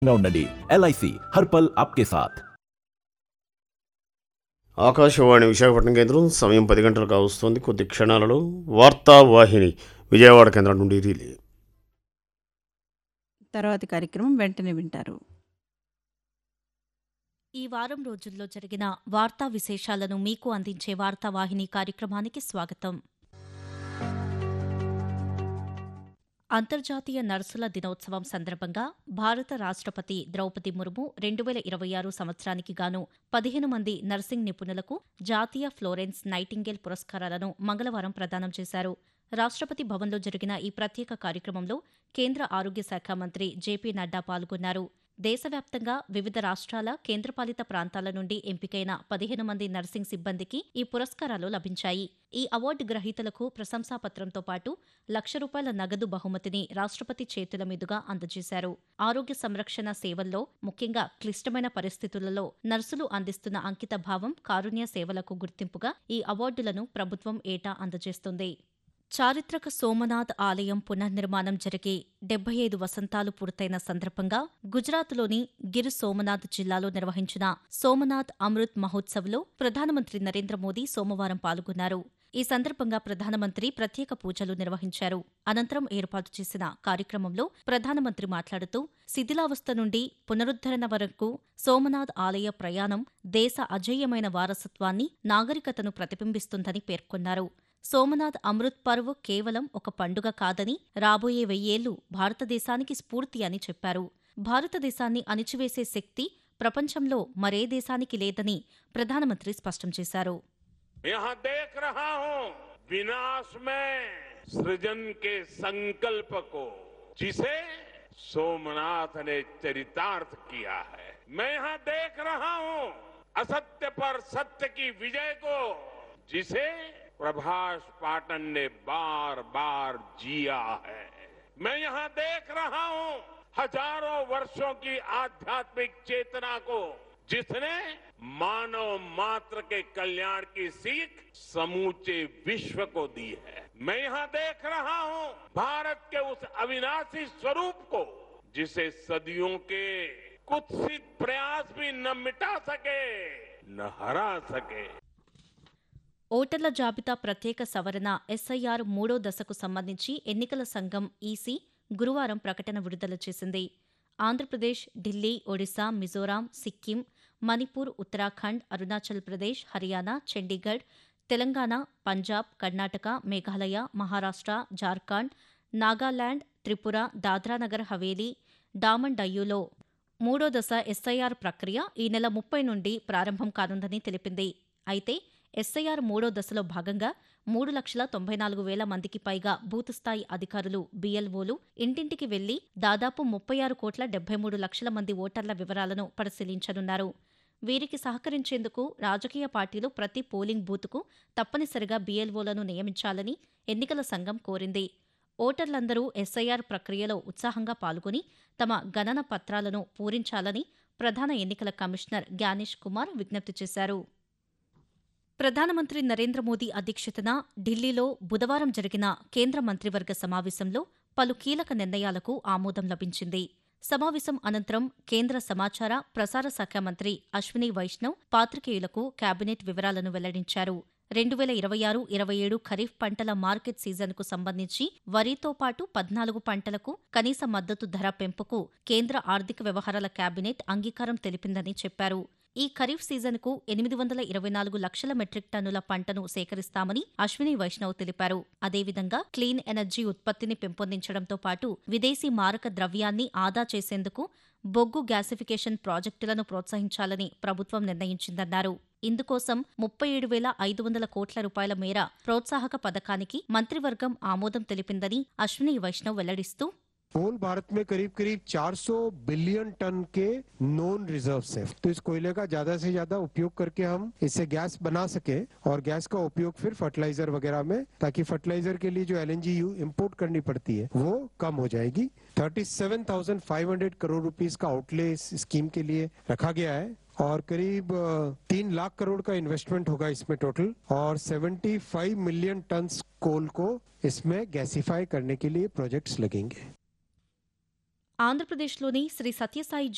గా ఉండండి ఎల్ఐసి హర్పల్ ఆప్కే సాథ్ ఆకాశవాణి విశాఖపట్నం కేంద్రం సమయం పది గంటలు కావస్తోంది కొద్ది క్షణాలలో వార్తావాహిని విజయవాడ కేంద్రం నుండి రిలే తర్వాతి కార్యక్రమం వెంటనే వింటారు ఈ వారం రోజుల్లో జరిగిన వార్తా విశేషాలను మీకు అందించే వార్తావాహిని కార్యక్రమానికి స్వాగతం అంతర్జాతీయ నర్సుల దినోత్సవం సందర్భంగా భారత రాష్ట్రపతి ద్రౌపది ముర్ము రెండు వేల ఇరవై ఆరు సంవత్సరానికి గాను పదిహేను మంది నర్సింగ్ నిపుణులకు జాతీయ ఫ్లోరెన్స్ నైటింగేల్ పురస్కారాలను మంగళవారం ప్రదానం చేశారు రాష్ట్రపతి భవన్లో జరిగిన ఈ ప్రత్యేక కార్యక్రమంలో కేంద్ర ఆరోగ్య శాఖ మంత్రి జేపీ నడ్డా పాల్గొన్నారు దేశవ్యాప్తంగా వివిధ రాష్ట్రాల కేంద్రపాలిత ప్రాంతాల నుండి ఎంపికైన పదిహేను మంది నర్సింగ్ సిబ్బందికి ఈ పురస్కారాలు లభించాయి ఈ అవార్డు గ్రహీతలకు ప్రశంసాపత్రంతో పాటు లక్ష రూపాయల నగదు బహుమతిని రాష్ట్రపతి చేతుల మీదుగా అందజేశారు ఆరోగ్య సంరక్షణ సేవల్లో ముఖ్యంగా క్లిష్టమైన పరిస్థితులలో నర్సులు అందిస్తున్న అంకిత భావం కారుణ్య సేవలకు గుర్తింపుగా ఈ అవార్డులను ప్రభుత్వం ఏటా అందజేస్తుంది చారిత్రక సోమనాథ్ ఆలయం పునర్నిర్మాణం జరిగి డెబ్బై ఐదు వసంతాలు పూర్తయిన సందర్భంగా గుజరాత్లోని గిర్ సోమనాథ్ జిల్లాలో నిర్వహించిన సోమనాథ్ అమృత్ మహోత్సవ్లో ప్రధానమంత్రి నరేంద్ర మోదీ సోమవారం పాల్గొన్నారు ఈ సందర్భంగా ప్రధానమంత్రి ప్రత్యేక పూజలు నిర్వహించారు అనంతరం ఏర్పాటు చేసిన కార్యక్రమంలో ప్రధానమంత్రి మాట్లాడుతూ శిథిలావస్థ నుండి పునరుద్ధరణ వరకు సోమనాథ్ ఆలయ ప్రయాణం దేశ అజేయమైన వారసత్వాన్ని నాగరికతను ప్రతిబింబిస్తుందని పేర్కొన్నారు సోమనాథ్ అమృత్ పర్వ్ కేవలం ఒక పండుగ కాదని రాబోయే వెయ్యేళ్లు భారతదేశానికి స్ఫూర్తి అని చెప్పారు భారతదేశాన్ని అణిచివేసే శక్తి ప్రపంచంలో మరే దేశానికి లేదని ప్రధానమంత్రి స్పష్టం చేశారు यहाँ देख रहा हूं विनाश में सृजन के संकल्प को जिसे सोमनाथ ने चरितार्थ किया है मैं यहाँ देख रहा हूं असत्य पर सत्य की विजय को जिसे प्रभाष पाटन ने बार बार जिया है मैं यहाँ देख रहा हूं हजारों वर्षों की आध्यात्मिक चेतना को जिसने मानव मात्र के कल्याण की सीख समूचे विश्व को दी है मैं यहाँ देख रहा हूँ भारत के उस अविनाशी स्वरूप को जिसे सदियों के कुत्सित प्रयास भी न मिटा सके न हरा सके ఓటర్ల జాబితా ప్రత్యేక సవరణ ఎస్ఐఆర్ మూడో దశకు సంబంధించి ఎన్నికల సంఘం ఈసీ గురువారం ప్రకటన విడుదల చేసింది ఆంధ్రప్రదేశ్ ఢిల్లీ ఒడిశా మిజోరాం సిక్కిం మణిపూర్ ఉత్తరాఖండ్ అరుణాచల్ ప్రదేశ్ హర్యానా చండీగఢ్ తెలంగాణ పంజాబ్ కర్ణాటక మేఘాలయ మహారాష్ట్ర జార్ఖండ్ నాగాలాండ్ త్రిపుర దాద్రానగర్ హవేలీ డామన్ డయ్యూలో మూడో దశ ఎస్ఐఆర్ ప్రక్రియ ఈ నెల ముప్పై నుండి ప్రారంభం కానుందని తెలిపింది అయితే ఎస్ఐఆర్ మూడో దశలో భాగంగా మూడు లక్షల తొంభై నాలుగు వేల మందికి పైగా బూత్ స్థాయి అధికారులు బీఎల్ఓలు ఇంటింటికి వెళ్లి దాదాపు ముప్పై ఆరు కోట్ల డెబ్బై మూడు లక్షల మంది ఓటర్ల వివరాలను పరిశీలించనున్నారు వీరికి సహకరించేందుకు రాజకీయ పార్టీలు ప్రతి పోలింగ్ బూత్కు తప్పనిసరిగా బీఎల్ఓలను నియమించాలని ఎన్నికల సంఘం కోరింది ఓటర్లందరూ ఎస్ఐఆర్ ప్రక్రియలో ఉత్సాహంగా పాల్గొని తమ గణన పత్రాలను పూరించాలని ప్రధాన ఎన్నికల కమిషనర్ జ్ఞానేష్ కుమార్ విజ్ఞప్తి చేశారు ప్రధానమంత్రి నరేంద్ర మోదీ అధ్యక్షతన ఢిల్లీలో బుధవారం జరిగిన కేంద్ర మంత్రివర్గ సమావేశంలో పలు కీలక నిర్ణయాలకు ఆమోదం లభించింది సమావేశం అనంతరం కేంద్ర సమాచార ప్రసార శాఖ మంత్రి అశ్విని వైష్ణవ్ పాత్రికేయులకు కేబినెట్ వివరాలను వెల్లడించారు రెండు వేల ఇరవై ఆరు ఇరవై ఏడు ఖరీఫ్ పంటల మార్కెట్ సీజన్కు సంబంధించి వరితో పాటు పద్నాలుగు పంటలకు కనీస మద్దతు ధర పెంపుకు కేంద్ర ఆర్థిక వ్యవహారాల కేబినెట్ అంగీకారం తెలిపిందని చెప్పారు ఈ ఖరీఫ్ సీజన్కు ఎనిమిది వందల ఇరవై నాలుగు లక్షల మెట్రిక్ టన్నుల పంటను సేకరిస్తామని అశ్విని వైష్ణవ్ తెలిపారు అదేవిధంగా క్లీన్ ఎనర్జీ ఉత్పత్తిని పెంపొందించడంతో పాటు విదేశీ మారక ద్రవ్యాన్ని ఆదా చేసేందుకు బొగ్గు గ్యాసిఫికేషన్ ప్రాజెక్టులను ప్రోత్సహించాలని ప్రభుత్వం నిర్ణయించిందన్నారు ఇందుకోసం ముప్పై ఏడు వేల ఐదు వందల కోట్ల రూపాయల మేర ప్రోత్సాహక పథకానికి మంత్రివర్గం ఆమోదం తెలిపిందని అశ్విని వైష్ణవ్ వెల్లడిస్తూ कोल भारत में करीब करीब 400 बिलियन टन के नॉन रिजर्व है तो इस कोयले का ज्यादा से ज्यादा उपयोग करके हम इससे गैस बना सके और गैस का उपयोग फिर फर्टिलाइजर वगैरह में ताकि फर्टिलाइजर के लिए जो एलएनजी इंपोर्ट करनी पड़ती है वो कम हो जाएगी 37,500 करोड़ रुपीस का आउटले इस स्कीम के लिए रखा गया है और करीब अ, तीन लाख करोड़ का इन्वेस्टमेंट होगा इसमें टोटल और 75 मिलियन टन कोल को इसमें गैसिफाई करने के लिए प्रोजेक्ट्स लगेंगे ఆంధ్రప్రదేశ్లోని శ్రీ సత్యసాయి